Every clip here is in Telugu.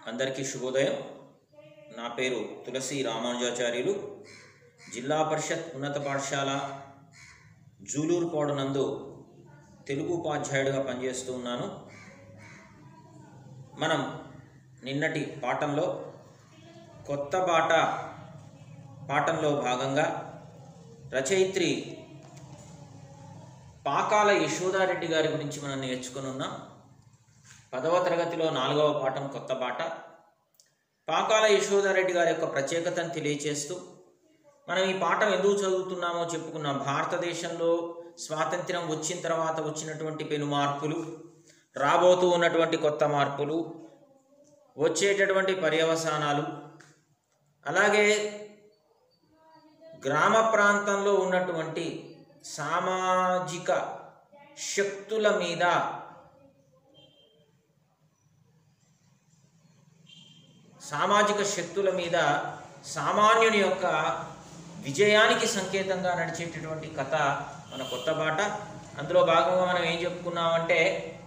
అందరికీ శుభోదయం నా పేరు తులసి రామానుజాచార్యులు జిల్లా పరిషత్ ఉన్నత పాఠశాల జూలూరుపాడు నందు తెలుగు ఉపాధ్యాయుడిగా పనిచేస్తూ ఉన్నాను మనం నిన్నటి పాఠంలో కొత్త బాట పాఠంలో భాగంగా రచయిత్రి పాకాల యశోదారెడ్డి గారి గురించి మనం నేర్చుకుని ఉన్నాం పదవ తరగతిలో నాలుగవ పాఠం కొత్త బాట పాకాల యశోదారెడ్డి గారి యొక్క ప్రత్యేకతను తెలియచేస్తూ మనం ఈ పాఠం ఎందుకు చదువుతున్నామో చెప్పుకున్నాం భారతదేశంలో స్వాతంత్ర్యం వచ్చిన తర్వాత వచ్చినటువంటి పెను మార్పులు రాబోతూ ఉన్నటువంటి కొత్త మార్పులు వచ్చేటటువంటి పర్యవసానాలు అలాగే గ్రామ ప్రాంతంలో ఉన్నటువంటి సామాజిక శక్తుల మీద సామాజిక శక్తుల మీద సామాన్యుని యొక్క విజయానికి సంకేతంగా నడిచేటటువంటి కథ మన కొత్త బాట అందులో భాగంగా మనం ఏం చెప్పుకున్నామంటే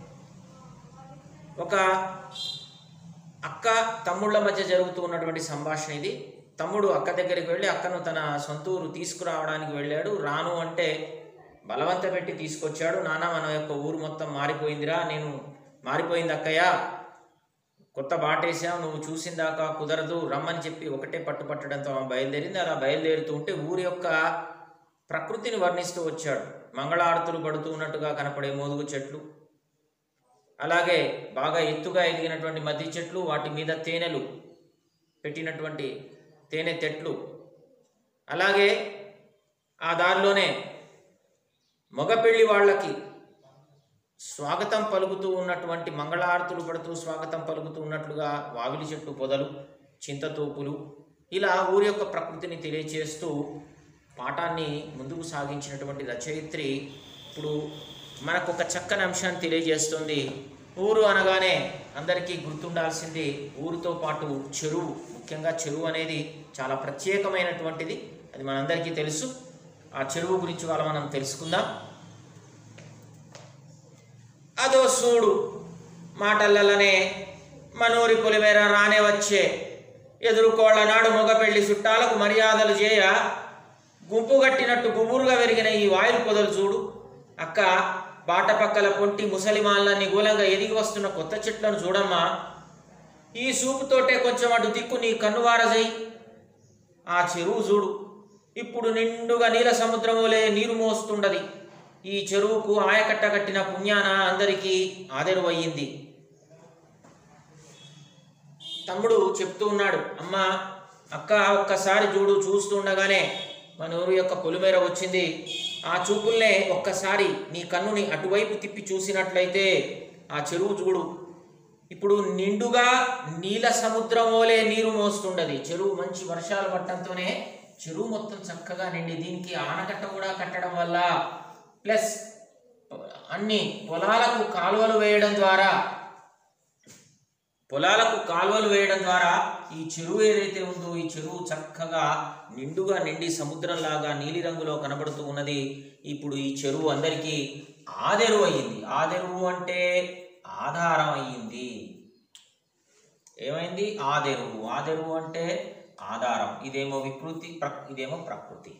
ఒక అక్క తమ్ముళ్ళ మధ్య జరుగుతూ ఉన్నటువంటి సంభాషణ ఇది తమ్ముడు అక్క దగ్గరికి వెళ్ళి అక్కను తన సొంతూరు తీసుకురావడానికి వెళ్ళాడు రాను అంటే బలవంత పెట్టి తీసుకొచ్చాడు నాన్న మన యొక్క ఊరు మొత్తం మారిపోయిందిరా నేను మారిపోయింది అక్కయ్య కొత్త బాటేసావు నువ్వు చూసిన దాకా కుదరదు రమ్మని చెప్పి ఒకటే పట్టుపట్టడంతో ఆమె బయలుదేరింది అలా బయలుదేరుతూ ఉంటే ఊరి యొక్క ప్రకృతిని వర్ణిస్తూ వచ్చాడు మంగళారతులు పడుతూ ఉన్నట్టుగా కనపడే మోదుగు చెట్లు అలాగే బాగా ఎత్తుగా ఎదిగినటువంటి మద్ది చెట్లు వాటి మీద తేనెలు పెట్టినటువంటి తేనె తెట్లు అలాగే ఆ దారిలోనే మగపెళ్లి వాళ్ళకి స్వాగతం పలుకుతూ ఉన్నటువంటి మంగళారతులు పడుతూ స్వాగతం పలుకుతూ ఉన్నట్లుగా వావిలి చెట్టు పొదలు చింతతోపులు ఇలా ఊరి యొక్క ప్రకృతిని తెలియచేస్తూ పాఠాన్ని ముందుకు సాగించినటువంటి రచయిత్రి ఇప్పుడు మనకు ఒక చక్కని అంశాన్ని తెలియజేస్తుంది ఊరు అనగానే అందరికీ గుర్తుండాల్సింది ఊరితో పాటు చెరువు ముఖ్యంగా చెరువు అనేది చాలా ప్రత్యేకమైనటువంటిది అది మనందరికీ తెలుసు ఆ చెరువు గురించి వాళ్ళ మనం తెలుసుకుందాం అదో సూడు మాటలనే మనూరి పొలిమేర రానే వచ్చే ఎదురుకోళ్ల నాడు మగపెళ్లి చుట్టాలకు మర్యాదలు చేయ గుంపు కట్టినట్టు గుబురుగా పెరిగిన ఈ వాయులు పొదలు చూడు అక్క బాట పక్కల పొంటి ముసలిమాన్లన్నీ గూలంగా ఎదిగి వస్తున్న కొత్త చెట్లను చూడమ్మా ఈ సూపుతోటే కొంచెం అటు దిక్కు నీ కన్నువారజై ఆ చెరువు చూడు ఇప్పుడు నిండుగా నీల సముద్రములే నీరు మోస్తుండది ఈ చెరువుకు ఆయకట్ట కట్టిన పుణ్యాన అందరికీ ఆదరువయ్యింది తమ్ముడు చెప్తూ ఉన్నాడు అమ్మా అక్క ఒక్కసారి చూడు చూస్తుండగానే మన ఊరు యొక్క పొలిమేర వచ్చింది ఆ చూపుల్నే ఒక్కసారి నీ కన్నుని అటువైపు తిప్పి చూసినట్లయితే ఆ చెరువు చూడు ఇప్పుడు నిండుగా నీల సముద్రం వలె నీరు మోస్తుండది చెరువు మంచి వర్షాలు పట్టడంతోనే చెరువు మొత్తం చక్కగా నిండి దీనికి ఆనకట్ట కూడా కట్టడం వల్ల ప్లస్ అన్ని పొలాలకు కాలువలు వేయడం ద్వారా పొలాలకు కాలువలు వేయడం ద్వారా ఈ చెరువు ఏదైతే ఉందో ఈ చెరువు చక్కగా నిండుగా నిండి సముద్రంలాగా నీలిరంగులో కనబడుతూ ఉన్నది ఇప్పుడు ఈ చెరువు అందరికీ ఆదెరువు అయ్యింది ఆదెరువు అంటే ఆధారం అయ్యింది ఏమైంది ఆదెరువు ఆదెరువు అంటే ఆధారం ఇదేమో వికృతి ప్ర- ఇదేమో ప్రకృతి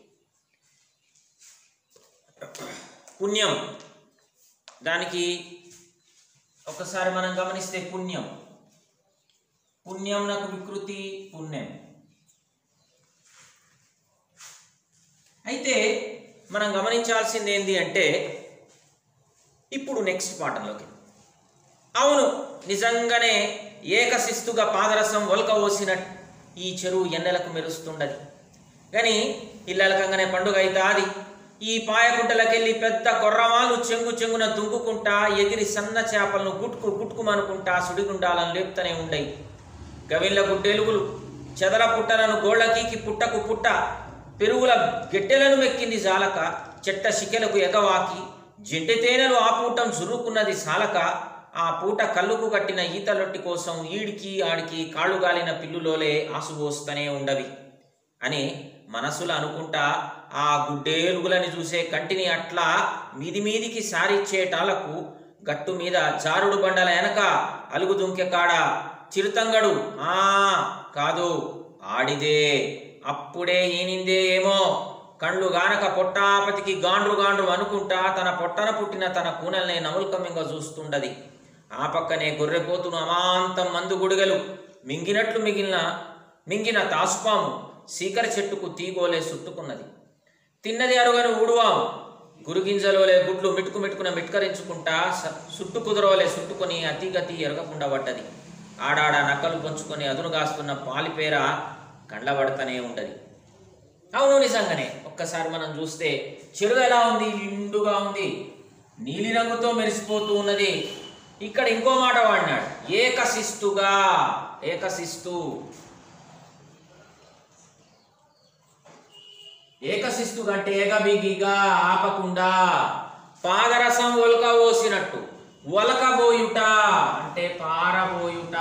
పుణ్యం దానికి ఒకసారి మనం గమనిస్తే పుణ్యం పుణ్యం నాకు వికృతి పుణ్యం అయితే మనం గమనించాల్సింది ఏంటి అంటే ఇప్పుడు నెక్స్ట్ పాఠంలోకి అవును నిజంగానే ఏకశిస్తుగా పాదరసం ఒలకవోసిన ఈ చెరువు ఎన్నెలకు మెరుస్తుండది కానీ ఇల్లలకంగానే పండుగ అవుతాది ఈ పాయకుంటలకెళ్ళి పెద్ద కొర్రమాలు చెంగు చెంగున దుంకుకుంటా ఎగిరి సన్న చేపలను గుట్కు గుట్కుమనుకుంటా సుడిగుండాలను లేపుతూనే ఉండయి గవిళ్ళ గుడ్డెలుగులు చెదల పుట్టలను గోళ్ళకీకి పుట్టకు పుట్ట పెరుగుల గెట్టెలను మెక్కింది జాలక చెట్ట శికెలకు ఎగవాకి జంటి తేనెలు ఆ పూటం జురుకున్నది సాలక ఆ పూట కళ్ళుకు కట్టిన ఈతలొట్టి కోసం ఈడికి ఆడికి కాళ్ళు గాలిన పిల్లులోలే ఆసుపోస్తూనే ఉండవి అని మనసులో అనుకుంటా ఆ గుడ్డేలుగులని చూసే కంటిని అట్లా మీది మీదికి సారిచ్చేటాలకు గట్టు మీద జారుడు బండల వెనక అలుగు దుంకె కాడ చిరుతంగడు ఆ కాదు ఆడిదే అప్పుడే ఈనిందే ఏమో కళ్ళు గానక పొట్టాపతికి గాండ్రు గాండ్రు అనుకుంటా తన పొట్టన పుట్టిన తన కూనల్ని నముల్కమ్మింగా చూస్తుండది ఆ పక్కనే గొర్రెపోతును అమాంతం మందు గుడిగలు మింగినట్లు మిగిలిన మింగిన తాసుపాము సీకర చెట్టుకు తీగోలే చుట్టుకున్నది తిన్నది అరుగను ఊడువాము గురుగింజలోలే గుడ్లు మిటుకు మిటుకున మిట్కరించుకుంటా స- సుట్టు కుదరవలే సుట్టుకొని అతిగతి ఎరగకుండా పడ్డది ఆడాడ నక్కలు పంచుకొని అదునుగాస్తున్న పాలిపేర కండ్లబడతనే ఉండదు అవును నిజంగానే ఒక్కసారి మనం చూస్తే చెరువు ఎలా ఉంది నిండుగా ఉంది నీలి రంగుతో మెరిసిపోతూ ఉన్నది ఇక్కడ ఇంకో మాట వాడినాడు ఏకశిస్తుగా ఏకశిస్తు ఏకశిస్తు అంటే ఏకబిగిగా ఆపకుండా పాదరసం ఒలక పోసినట్టు ఒలకబోయుట అంటే పారబోయుట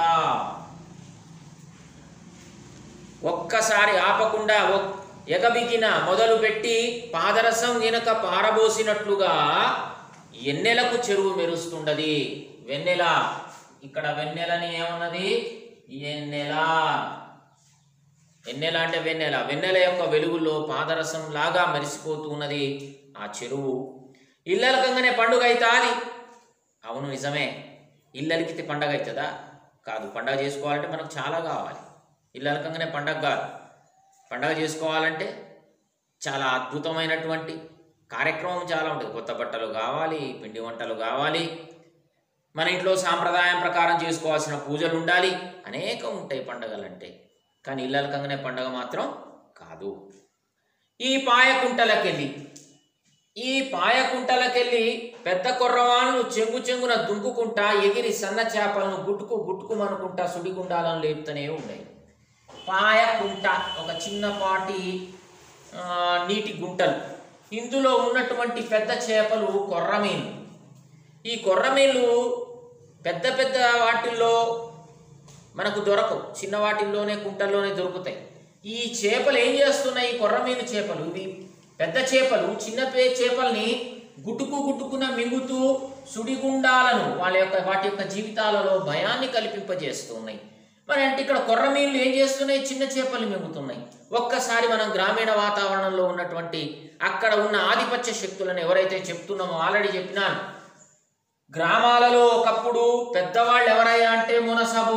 ఒక్కసారి ఆపకుండా ఒక్- ఎగబిగిన మొదలుపెట్టి పాదరసం వెనక పారబోసినట్లుగా ఎన్నెలకు చెరువు మెరుస్తుండది వెన్నెల ఇక్కడ వెన్నెలని ఏమున్నది ఎన్నెల వెన్నెల అంటే వెన్నెల వెన్నెల యొక్క వెలుగులో పాదరసం లాగా మెరిసిపోతూ ఉన్నది ఆ చెరువు ఇల్లలకంగానే పండుగ అవుతాది అవును నిజమే ఇల్లలికితే పండగ అవుతుందా కాదు పండగ చేసుకోవాలంటే మనకు చాలా కావాలి ఇల్లలకంగానే పండగ కాదు పండగ చేసుకోవాలంటే చాలా అద్భుతమైనటువంటి కార్యక్రమం చాలా ఉంటుంది కొత్త బట్టలు కావాలి పిండి వంటలు కావాలి మన ఇంట్లో సాంప్రదాయం ప్రకారం చేసుకోవాల్సిన పూజలు ఉండాలి అనేకం ఉంటాయి పండగలంటే కానీ ఇల్లలకంగానే పండగ మాత్రం కాదు ఈ పాయకుంటలకెళ్ళి ఈ పాయకుంటలకెళ్ళి పెద్ద కొర్రవాణులు చెంగు చెంగున దుంకుకుంటా ఎగిరి సన్న చేపలను గుట్టుకు గుట్టుకుమనుకుంటా సుడిగుండాలను లేపుతూనే ఉన్నాయి పాయకుంట ఒక చిన్నపాటి ఆ, నీటి గుంటలు ఇందులో ఉన్నటువంటి పెద్ద చేపలు కొర్రమీను ఈ కొర్రమీన్లు పెద్ద పెద్ద వాటిల్లో మనకు దొరకవు చిన్న వాటిల్లోనే కుంటల్లోనే దొరుకుతాయి ఈ చేపలు ఏం చేస్తున్నాయి ఈ కొర్రమీను చేపలు ఇవి పెద్ద చేపలు చిన్న పే చేపల్ని గుట్టుకు గుట్టుకున మింగుతూ సుడిగుండాలను వాళ్ళ యొక్క వాటి యొక్క జీవితాలలో భయాన్ని కల్పింపజేస్తూ ఉన్నాయి మరి అంటే ఇక్కడ కొర్రమీన్లు ఏం చేస్తున్నాయి చిన్న చేపలు మింగుతున్నాయి ఒక్కసారి మనం గ్రామీణ వాతావరణంలో ఉన్నటువంటి అక్కడ ఉన్న ఆధిపత్య శక్తులను ఎవరైతే చెప్తున్నామో ఆల్రెడీ చెప్పినాను గ్రామాలలో ఒకప్పుడు పెద్దవాళ్ళు ఎవరయ్యా అంటే మునసబు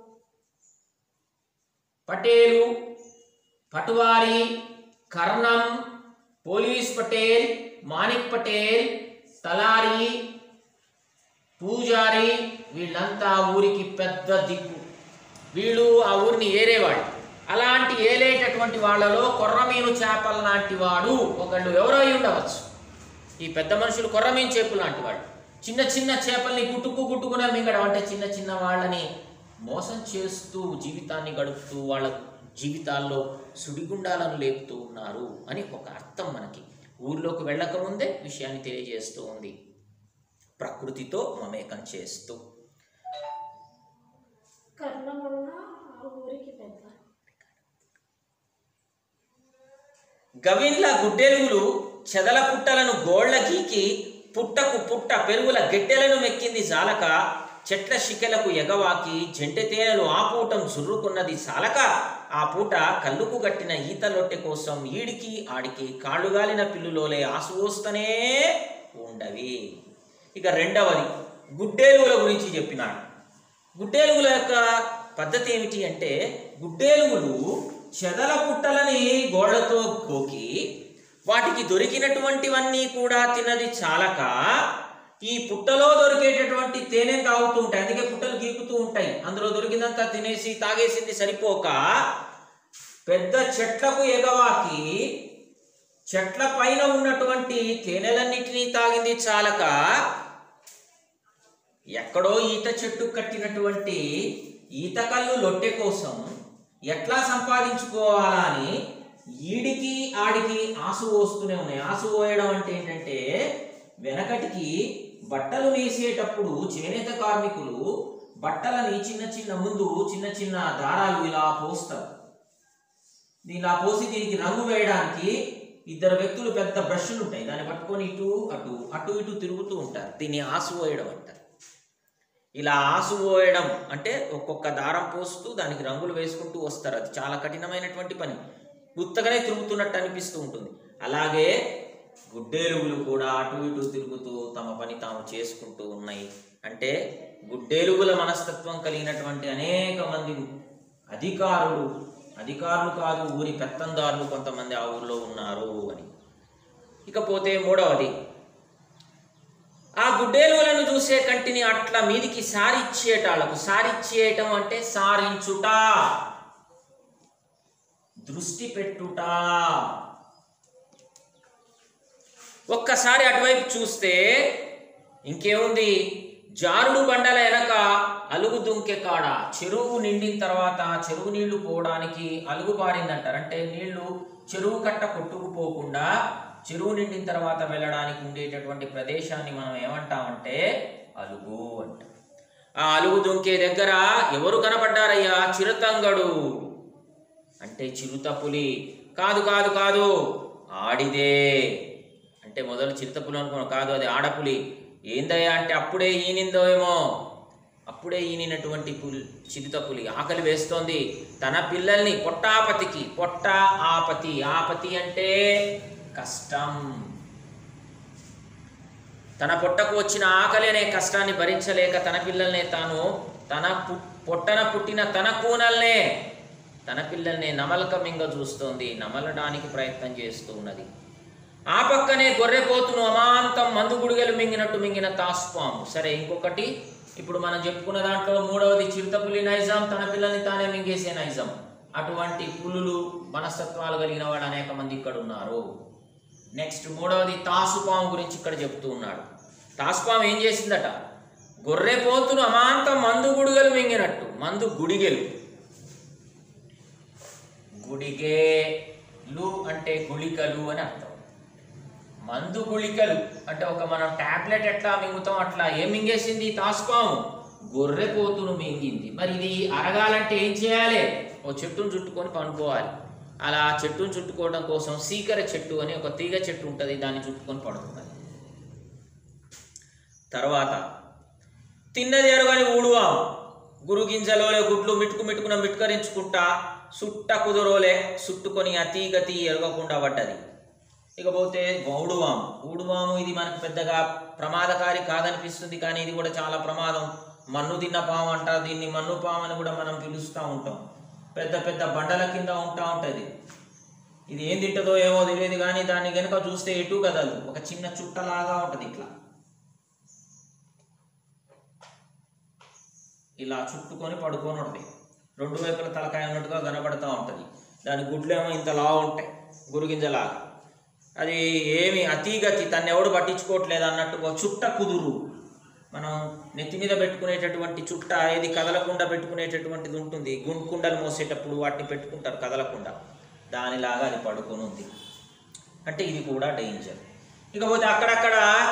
పటేలు పటువారి కర్ణం పోలీస్ పటేల్ మాణిక్ పటేల్ తలారి పూజారి వీళ్ళంతా ఊరికి పెద్ద దిక్కు వీళ్ళు ఆ ఊరిని ఏరేవాళ్ళు అలాంటి ఏలేటటువంటి వాళ్ళలో కొర్రమీను చేపల లాంటి వాడు ఒకళ్ళు ఎవరో అయి ఉండవచ్చు ఈ పెద్ద మనుషులు కొర్రమీను చేపలు లాంటి వాళ్ళు చిన్న చిన్న చేపల్ని గుట్టుకు గుట్టుకునే మింగడం అంటే చిన్న చిన్న వాళ్ళని మోసం చేస్తూ జీవితాన్ని గడుపుతూ వాళ్ళ జీవితాల్లో సుడిగుండాలను లేపుతూ ఉన్నారు అని ఒక అర్థం మనకి ఊర్లోకి వెళ్ళకముందే విషయాన్ని తెలియజేస్తూ ఉంది ప్రకృతితో మమేకం చేస్తూ కర్ణం వలన ఆ ఊరికి పెద్ద గవిన్ల గుడ్డెలుగులు చెదల పుట్టలను గోళ్ల గీకి పుట్టకు పుట్ట పెరుగుల గెట్టెలను మెక్కింది జాలక చెట్ల శిఖలకు ఎగవాకి జంటె తేనెలు ఆ పూటం జుర్రుకున్నది సాలక ఆ పూట కళ్ళుకు గట్టిన ఈత లొట్టె కోసం ఈడికి ఆడికి కాళ్ళుగాలిన పిల్లులోలే ఆసువోస్తనే ఉండవి ఇక రెండవది గుడ్డేలుగుల గురించి చెప్పినాడు గుడ్డేలుగుల యొక్క పద్ధతి ఏమిటి అంటే గుడ్డేలుగులు చెదల పుట్టలని గోడతో గోకి వాటికి దొరికినటువంటివన్నీ కూడా తిన్నది చాలక ఈ పుట్టలో దొరికేటటువంటి తేనె తాగుతూ ఉంటాయి అందుకే పుట్టలు గీకుతూ ఉంటాయి అందులో దొరికినంత తినేసి తాగేసింది సరిపోక పెద్ద చెట్లకు ఎగవాకి చెట్ల పైన ఉన్నటువంటి తేనెలన్నిటినీ తాగింది చాలక ఎక్కడో ఈత చెట్టు కట్టినటువంటి ఈత కళ్ళు లొట్టె కోసం ఎట్లా సంపాదించుకోవాలా అని ఈడికి ఆడికి ఆసు పోస్తూనే ఉన్నాయి ఆసు పోయడం అంటే ఏంటంటే వెనకటికి బట్టలు నేసేటప్పుడు చేనేత కార్మికులు బట్టలని చిన్న చిన్న ముందు చిన్న చిన్న దారాలు ఇలా పోస్తారు ఇలా పోసి దీనికి రంగు వేయడానికి ఇద్దరు వ్యక్తులు పెద్ద బ్రష్లు ఉంటాయి దాన్ని పట్టుకొని ఇటు అటు అటు ఇటు తిరుగుతూ ఉంటారు దీన్ని ఆసు వేయడం అంటారు ఇలా ఆసు పోయడం అంటే ఒక్కొక్క దారం పోస్తూ దానికి రంగులు వేసుకుంటూ వస్తారు అది చాలా కఠినమైనటువంటి పని గుత్తగానే తిరుగుతున్నట్టు అనిపిస్తూ ఉంటుంది అలాగే గుడ్డేలుగులు కూడా అటు ఇటు తిరుగుతూ తమ పని తాము చేసుకుంటూ ఉన్నాయి అంటే గుడ్డేలుగుల మనస్తత్వం కలిగినటువంటి అనేక మంది అధికారులు అధికారులు కాదు ఊరి పెత్తందారులు కొంతమంది ఆ ఊరిలో ఉన్నారు అని ఇకపోతే మూడవది ఆ గుడ్డేలుగులను చూసే కంటిని అట్లా మీదికి సారిచ్చేటాళ్ళకు సారిచ్చేయటం అంటే సారించుట దృష్టి పెట్టుట ఒక్కసారి అటువైపు చూస్తే ఇంకేముంది జారుడు బండల వెనక అలుగు దుంకె కాడ చెరువు నిండిన తర్వాత చెరువు నీళ్లు పోవడానికి అలుగు పారిందంటారు అంటే నీళ్లు చెరువు కట్ట కొట్టుకుపోకుండా చెరువు నిండిన తర్వాత వెళ్ళడానికి ఉండేటటువంటి ప్రదేశాన్ని మనం ఏమంటామంటే అలుగు అంటాం ఆ అలుగు దుంకే దగ్గర ఎవరు కనపడ్డారయ్యా చిరుతంగడు అంటే చిరుత పులి కాదు కాదు కాదు ఆడిదే అంటే మొదలు చిరుతపులి అనుకున్నాం కాదు అది ఆడపులి ఏందయ్యా అంటే అప్పుడే ఈనిందో ఏమో అప్పుడే ఈనినటువంటి పులి చిరుతపులి ఆకలి వేస్తోంది తన పిల్లల్ని పొట్టాపతికి పొట్ట ఆపతి ఆపతి అంటే కష్టం తన పొట్టకు వచ్చిన ఆకలి అనే కష్టాన్ని భరించలేక తన పిల్లల్నే తాను తన పు- పొట్టన పుట్టిన తన కూనల్నే తన పిల్లల్ని నమలక మింగ చూస్తోంది నమలడానికి ప్రయత్నం చేస్తూ ఉన్నది ఆ పక్కనే గొర్రెపోతును అమాంతం మందు గుడిగలు మింగినట్టు మింగిన తాస్పాము సరే ఇంకొకటి ఇప్పుడు మనం చెప్పుకున్న దాంట్లో మూడవది చిరుతపులి నైజాం తన పిల్లల్ని తానే మింగేసే నైజాం అటువంటి పులులు మనస్తత్వాలు కలిగిన వాడు అనేక మంది ఇక్కడ ఉన్నారు నెక్స్ట్ మూడవది తాసుపాము గురించి ఇక్కడ చెప్తూ ఉన్నాడు తాసుపాము ఏం చేసిందట గొర్రెపోతును అమాంతం మందు గుడిగలు మింగినట్టు మందు గుడిగెలు గుడిగేలు అంటే గుళికలు అని అర్థం మందు గుళికలు అంటే ఒక మనం టాబ్లెట్ ఎట్లా మింగుతాం అట్లా ఏం మింగేసింది తాసుపాము గొర్రెపోతును మింగింది మరి ఇది అరగాలంటే ఏం చేయాలి ఓ చెట్టును చుట్టుకొని పనుకోవాలి అలా ఆ చెట్టును చుట్టుకోవడం కోసం సీకర చెట్టు అని ఒక తీగ చెట్టు ఉంటుంది దాన్ని చుట్టుకొని పడుతుంది తర్వాత తిన్నది ఎరుగని ఊడువాం గురుగింజలోలే గుడ్లు మిటుకు మిటుకున మిట్కరించుకుంటా సుట్ట కుదురోలే సుట్టుకొని అతీగతి ఎరగకుండా పడ్డది ఇకపోతే ఊడువాము ఊడువాము ఇది మనకు పెద్దగా ప్రమాదకారి కాదనిపిస్తుంది కానీ ఇది కూడా చాలా ప్రమాదం మన్ను తిన్న పాము అంటారు దీన్ని మన్ను పాము అని కూడా మనం పిలుస్తూ ఉంటాం పెద్ద పెద్ద బండల కింద ఉంటా ఉంటుంది ఇది ఏం తింటుందో ఏమో తెలియదు కానీ దాన్ని కనుక చూస్తే ఎటు కదదు ఒక చిన్న చుట్టలాగా ఉంటుంది ఇట్లా ఇలా చుట్టుకొని పడుకొని ఉంటుంది రెండు వైపుల తలకాయ ఉన్నట్టుగా కనబడుతూ ఉంటుంది దాని గుడ్లేమో ఇంత లావు ఉంటాయి గురుగింజలాగా అది ఏమి అతీగతి తను ఎవడు పట్టించుకోవట్లేదు అన్నట్టుగా చుట్ట కుదురు మనం నెత్తి మీద పెట్టుకునేటటువంటి చుట్ట ఏది కదలకుండా పెట్టుకునేటటువంటిది ఉంటుంది గుండు కుండలు మోసేటప్పుడు వాటిని పెట్టుకుంటారు కదలకుండా దానిలాగా అది పడుకొని ఉంది అంటే ఇది కూడా డేంజర్ ఇకపోతే అక్కడక్కడ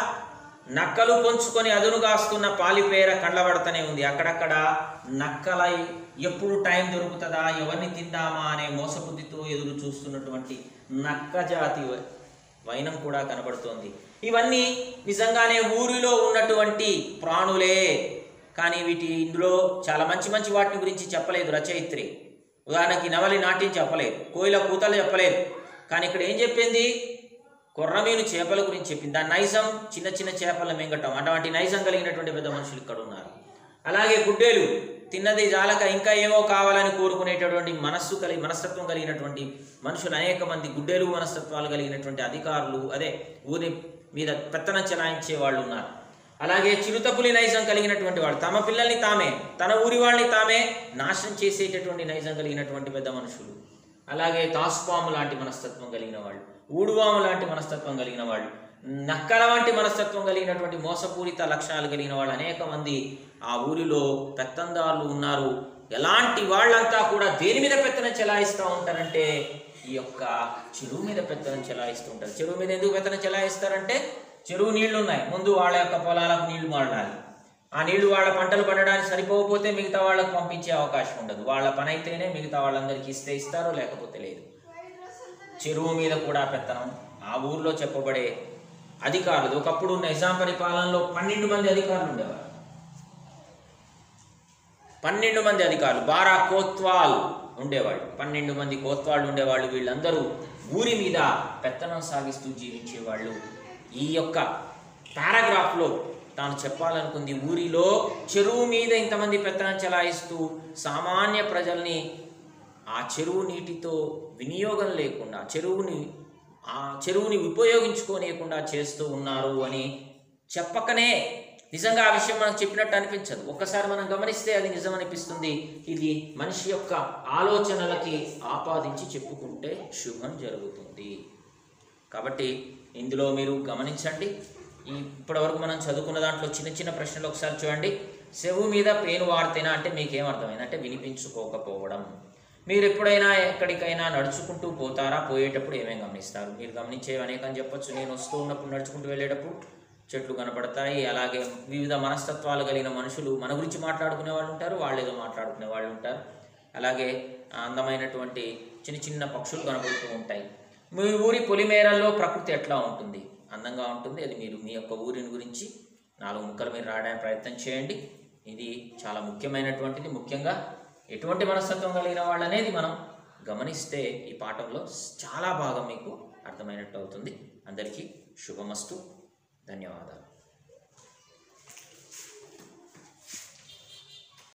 నక్కలు పొంచుకొని అదును కాస్తున్న పాలిపేర కండ్లబడతనే ఉంది అక్కడక్కడ నక్కలై ఎప్పుడు టైం దొరుకుతుందా ఎవరిని తిందామా అనే మోసబుద్ధితో ఎదురు చూస్తున్నటువంటి నక్క జాతి వ- వైనం కూడా కనబడుతోంది ఇవన్నీ నిజంగానే ఊరిలో ఉన్నటువంటి ప్రాణులే కానీ వీటి ఇందులో చాలా మంచి మంచి వాటిని గురించి చెప్పలేదు రచయిత్రి ఉదాహరణకి నవలి నాట్యం చెప్పలేదు కోయిల కూతలు చెప్పలేదు కానీ ఇక్కడ ఏం చెప్పింది కొర్రమీను చేపల గురించి చెప్పింది దాని నైజం చిన్న చిన్న చేపల మింగటం అటువంటి నైజం కలిగినటువంటి పెద్ద మనుషులు ఇక్కడ ఉన్నారు అలాగే గుడ్డేలు తిన్నది జాలక ఇంకా ఏమో కావాలని కోరుకునేటటువంటి మనస్సు కలిగి మనస్తత్వం కలిగినటువంటి మనుషులు అనేక మంది గుడ్డేలు మనస్తత్వాలు కలిగినటువంటి అధికారులు అదే ఊరి మీద పెత్తనం చెలాయించే వాళ్ళు ఉన్నారు అలాగే చిరుతపులి నైజం కలిగినటువంటి వాళ్ళు తమ పిల్లల్ని తామే తన ఊరి వాళ్ళని తామే నాశనం చేసేటటువంటి నైజం కలిగినటువంటి పెద్ద మనుషులు అలాగే తాసుపాము లాంటి మనస్తత్వం కలిగిన వాళ్ళు ఊడువాము లాంటి మనస్తత్వం కలిగిన వాళ్ళు నక్కల వంటి మనస్తత్వం కలిగినటువంటి మోసపూరిత లక్షణాలు కలిగిన వాళ్ళు అనేక మంది ఆ ఊరిలో పెత్తందారులు ఉన్నారు ఎలాంటి వాళ్ళంతా కూడా దేని మీద పెత్తనం చెలాయిస్తూ ఉంటారంటే ఈ యొక్క చెరువు మీద పెత్తనం చెలాయిస్తూ ఉంటారు చెరువు మీద ఎందుకు పెత్తనం చెలాయిస్తారంటే చెరువు నీళ్లు ఉన్నాయి ముందు వాళ్ళ యొక్క పొలాలకు నీళ్లు మారడాలి ఆ నీళ్లు వాళ్ళ పంటలు పండడానికి సరిపోకపోతే మిగతా వాళ్ళకు పంపించే అవకాశం ఉండదు వాళ్ళ పని అయితేనే మిగతా వాళ్ళందరికీ ఇస్తే ఇస్తారు లేకపోతే లేదు చెరువు మీద కూడా పెత్తనం ఆ ఊర్లో చెప్పబడే అధికారులు ఒకప్పుడు నిజాం పరిపాలనలో పన్నెండు మంది అధికారులు ఉండేవారు పన్నెండు మంది అధికారులు బారా కోత్వాల్ ఉండేవాళ్ళు పన్నెండు మంది కోత్వాళ్ళు ఉండేవాళ్ళు వీళ్ళందరూ ఊరి మీద పెత్తనం సాగిస్తూ జీవించేవాళ్ళు ఈ యొక్క పారాగ్రాఫ్లో తాను చెప్పాలనుకుంది ఊరిలో చెరువు మీద ఇంతమంది పెత్తనం చెలాయిస్తూ సామాన్య ప్రజల్ని ఆ చెరువు నీటితో వినియోగం లేకుండా చెరువుని ఆ చెరువుని ఉపయోగించుకోనియకుండా చేస్తూ ఉన్నారు అని చెప్పకనే నిజంగా ఆ విషయం మనకు చెప్పినట్టు అనిపించదు ఒక్కసారి మనం గమనిస్తే అది నిజం అనిపిస్తుంది ఇది మనిషి యొక్క ఆలోచనలకి ఆపాదించి చెప్పుకుంటే శుభం జరుగుతుంది కాబట్టి ఇందులో మీరు గమనించండి ఈ ఇప్పటివరకు మనం చదువుకున్న దాంట్లో చిన్న చిన్న ప్రశ్నలు ఒకసారి చూడండి చెవు మీద పేను వాడితేనా అంటే మీకేం అర్థమైంది అంటే వినిపించుకోకపోవడం మీరు ఎప్పుడైనా ఎక్కడికైనా నడుచుకుంటూ పోతారా పోయేటప్పుడు ఏమేం గమనిస్తారు మీరు గమనించేవి అనేకం చెప్పొచ్చు నేను వస్తూ ఉన్నప్పుడు నడుచుకుంటూ వెళ్ళేటప్పుడు చెట్లు కనపడతాయి అలాగే వివిధ మనస్తత్వాలు కలిగిన మనుషులు మన గురించి మాట్లాడుకునే వాళ్ళు ఉంటారు వాళ్ళు ఏదో మాట్లాడుకునే వాళ్ళు ఉంటారు అలాగే అందమైనటువంటి చిన్న చిన్న పక్షులు కనబడుతూ ఉంటాయి మీ ఊరి పొలిమేరల్లో ప్రకృతి ఎట్లా ఉంటుంది అందంగా ఉంటుంది అది మీరు మీ యొక్క ఊరిని గురించి నాలుగు ముక్కలు మీరు రాయడానికి ప్రయత్నం చేయండి ఇది చాలా ముఖ్యమైనటువంటిది ముఖ్యంగా ఎటువంటి మనస్తత్వం కలిగిన వాళ్ళు అనేది మనం గమనిస్తే ఈ పాఠంలో చాలా భాగం మీకు అర్థమైనట్టు అవుతుంది అందరికీ శుభమస్తు ధన్యవాదాలు